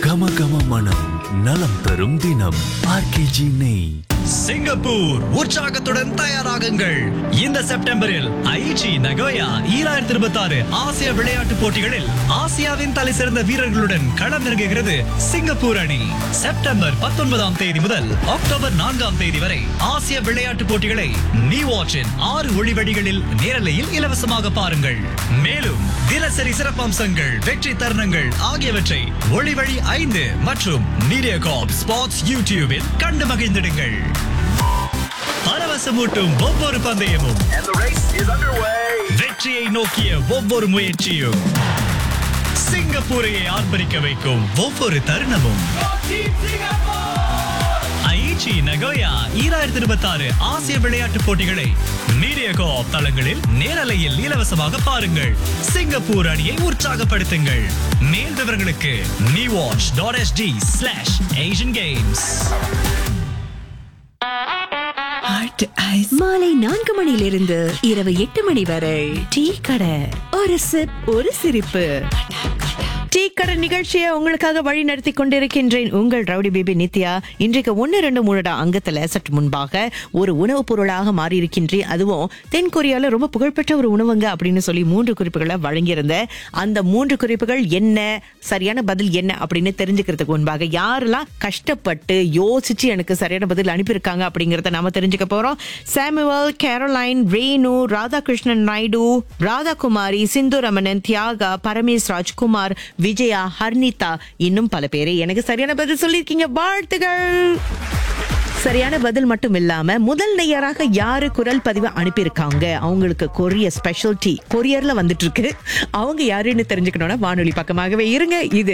கம கம மனம் நலம் தரும் தினம் ஆர்கேஜி நெய் சிங்கப்பூர் உற்சாகத்துடன் தயாராகுங்கள் இந்த செப்டம்பரில் ஐஜி நகோயா ஈராயிரத்தி இருபத்தி ஆறு ஆசிய விளையாட்டுப் போட்டிகளில் ஆசியாவின் தலை சிறந்த வீரர்களுடன் களமிறங்குகிறது சிங்கப்பூர் அணி செப்டம்பர் பத்தொன்பதாம் தேதி முதல் அக்டோபர் நான்காம் தேதி வரை ஆசிய விளையாட்டுப் போட்டிகளை நீ வாட்சின் ஆறு ஒளிவடிகளில் நேரலையில் இலவசமாக பாருங்கள் மேலும் தினசரி சிறப்பம்சங்கள் வெற்றி தருணங்கள் ஆகியவற்றை ஒளிவழி ஐந்து மற்றும் மீடியா காப் ஸ்பாட்ஸ் யூடியூபில் கண்டு மகிழ்ந்திடுங்கள் பரவசமூட்டும் ஒவ்வொரு பந்தயமும் வெற்றியை நோக்கிய ஒவ்வொரு முயற்சியும் சிங்கப்பூரையை ஆர்ப்பரிக்க வைக்கும் ஒவ்வொரு தருணமும் ஐச்சி நகோயா ஈராயிரத்தி இருபத்தி ஆறு ஆசிய விளையாட்டுப் போட்டிகளை மீடியா கோஆப் தளங்களில் நேரலையில் இலவசமாக பாருங்கள் சிங்கப்பூர் அணியை உற்சாகப்படுத்துங்கள் மேல் விவரங்களுக்கு நீ watch dot ST slash Asian games மாலை நான்கு மணியிலிருந்து இரவு எட்டு மணி வரை டீ கடை ஒரு சிப் ஒரு சிரிப்பு டீ கடை நிகழ்ச்சியை உங்களுக்காக வழி நடத்தி கொண்டிருக்கின்றேன் உங்கள் ரவுடி பேபி நித்யா இன்றைக்கு ஒன்னு ரெண்டு மூணுடா அங்கத்துல சற்று முன்பாக ஒரு உணவுப் பொருளாக மாறி இருக்கின்றேன் அதுவும் தென் கொரியால ரொம்ப புகழ்பெற்ற ஒரு உணவுங்க அப்படின்னு சொல்லி மூன்று குறிப்புகளை வழங்கியிருந்தேன் அந்த மூன்று குறிப்புகள் என்ன சரியான பதில் என்ன அப்படின்னு தெரிஞ்சுக்கிறதுக்கு முன்பாக யாரெல்லாம் கஷ்டப்பட்டு யோசிச்சு எனக்கு சரியான பதில் அனுப்பியிருக்காங்க அப்படிங்கறத நாம தெரிஞ்சுக்க போறோம் சாமுவல் கேரோலைன் ரேணு ராதாகிருஷ்ணன் நாயுடு ராதாகுமாரி சிந்து ரமணன் தியாகா பரமேஷ் ராஜ்குமார் விஜயா ஹர்னிதா இன்னும் பல பேரை எனக்கு சரியான பதில் சொல்லியிருக்கீங்க வாழ்த்துகள் சரியான பதில் மட்டும் இல்லாம முதல் நேயராக யாரு குரல் பதிவு அனுப்பியிருக்காங்க அவங்களுக்கு கொரிய ஸ்பெஷல் டீ கொரியர்ல வந்துட்டு இருக்கு அவங்க யாருன்னு தெரிஞ்சுக்கணும்னா வானொலி பக்கமாகவே இருங்க இது